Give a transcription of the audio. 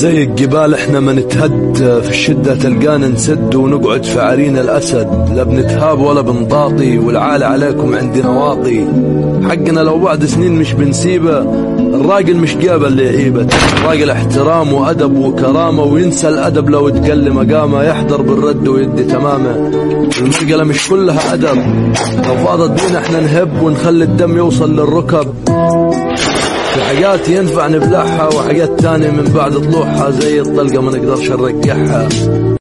زي الجبال احنا ما نتهد في الشدة تلقانا نسد ونقعد في عرين الأسد لا بنتهاب ولا بنطاطي والعالة عليكم عندنا واطي حقنا لو بعد سنين مش بنسيبه الراجل مش قابل لعيبة الراجل احترام وأدب وكرامة وينسى الأدب لو تقل مقامه يحضر بالرد ويدي تمامه المرقلة مش كلها أدب لو فاضت بينا احنا نهب ونخلي الدم يوصل للركب في حاجات ينفع نبلعها وحاجات تانية من بعد طلوعها زي الطلقة ما نقدرش نرجعها